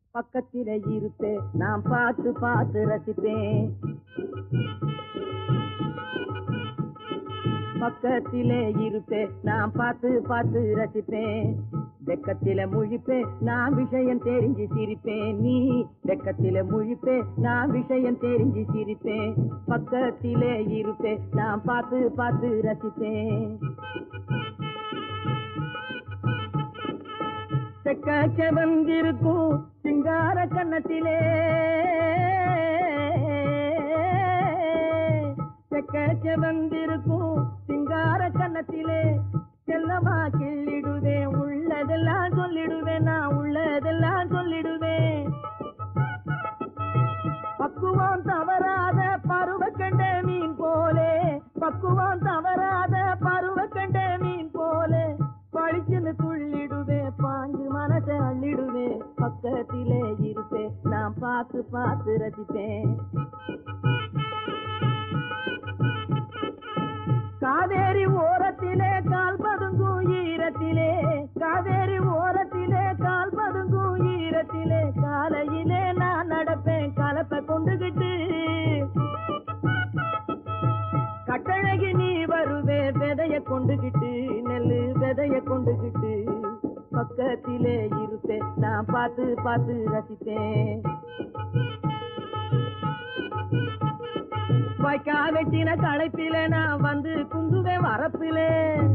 பக்கத்திலே இருப்பேன் நான் பார்த்து பார்த்து ரசிப்பேன் பக்கத்திலே இருப்பேன் நான் பார்த்து பார்த்து ரசிப்பேன் வெக்கத்தில முழிப்பேன் நான் விஷயம் தெரிஞ்சு சிரிப்பேன் நீ வெக்கத்தில முழிப்பேன் நான் விஷயம் தெரிஞ்சு சிரிப்பேன் பக்கத்திலே இருப்பேன் நான் பார்த்து பார்த்து ரசிப்பேன் செக்க செவந்திருக்கும் சிங்கார கன்னத்திலே செக்க செவந்திருக்கும் சிங்கார கன்னத்திலே செல்லமா கிள்ளிடுவேன் உள்ளதெல்லாம் சொல்லிடுவேன் நான் உள்ளதெல்லாம் சொல்லிடுவேன் பக்குவம் தவறாத பருவ கண்ட மீன் போலே பக்குவம் தவறாத பருவ கண்ட மீன் போலே பழிச்சுன்னு துள்ளிடுவேன் பாஞ்சு மனசை அள்ளிடுவேன் பக்கத்திலே இருப்பேன் நான் பார்த்து பார்த்து ரசிப்பேன் காவேரி ஓரத்திலே கால் பதுங்கும் ஈரத்திலே காவேரி ஓரத்திலே கால் பதுங்கும் ஈரத்திலே காலையிலே நான் நடப்பேன் கலப்பை கொண்டுகிட்டு கட்டழகி நீ வருவே விதைய கொண்டுகிட்டு நெல்லு விதைய கொண்டுகிட்டு பக்கத்திலே இருப்பேன் நான் பார்த்து பார்த்து ரசிப்பேன் வாய்க்கா வெட்டின களைப்பிலே நான் வந்து குந்துவேன் வரப்பிலே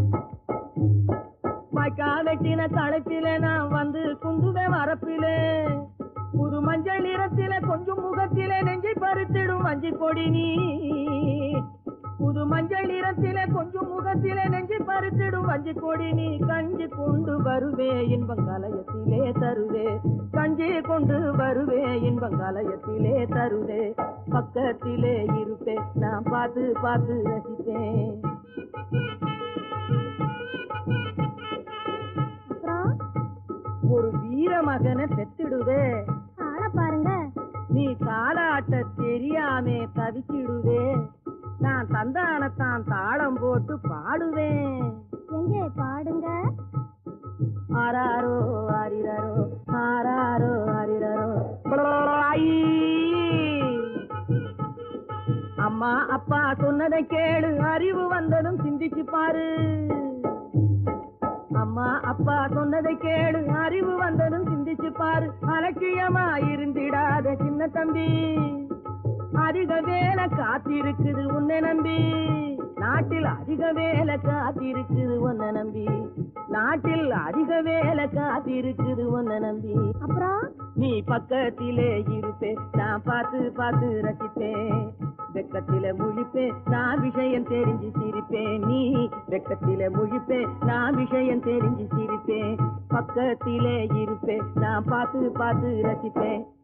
வாய்க்கா வெட்டின களைப்பிலே நான் வந்து குந்துவேன் வரப்பிலே புது மஞ்சள் நிறத்திலே கொஞ்சம் முகத்திலே நெஞ்சை பறித்திடும் வஞ்சி கொடி நீ புது மஞ்சள் நிறத்திலே கொஞ்சம் முகத்திலே நெஞ்சு பறித்திடும் வஞ்சி கொடி நீ கஞ்சி கொண்டு வருவே இன்பம் கலயத்திலே தருவே கஞ்சி கொண்டு வருவே இன்பம் கலயத்திலே தருவே பக்கத்திலே இருப்பேன் நான் பார்த்து பார்த்து ரசிப்பேன் அப்புறம் ஒரு வீர மகனை பெத்திடுவே ஆள பாருங்க நீ தாளாட்ட தெரியாமே தவிச்சிடுவே நான் தந்தானத்தான் தாளம் போட்டு பாடுவேன் எங்கே பாடுங்க ஆராரோ ஆரிரரோ ஆராரோ ஆரிரரோ ஐ! அம்மா அப்பா சொன்னதை கேளு அறிவு வந்ததும் சிந்திச்சு பாரு அம்மா அப்பா சொன்னதை கேளு அறிவு வந்ததும் சிந்திச்சு பாரு அலட்சியமா இருந்திடாத சின்ன தம்பி அதிக வேலை காத்திருக்குது உன்னை நம்பி நாட்டில் அதிக வேலை காத்திருக்குது உன்னை நம்பி நாட்டில் அதிக வேலை காத்திருக்குது உன்னை நம்பி அப்புறம் நீ பக்கத்திலே இருப்பேன் நான் பார்த்து பார்த்து ரசிப்பேன் வெக்கத்தில முழிப்பேன் நான் விஷயம் தெரிஞ்சு சிரிப்பேன் நீ வெக்கத்தில முழிப்பேன் நான் விஷயம் தெரிஞ்சு சிரிப்பேன் பக்கத்திலே இருப்பேன் நான் பார்த்து பார்த்து ரசிப்பேன்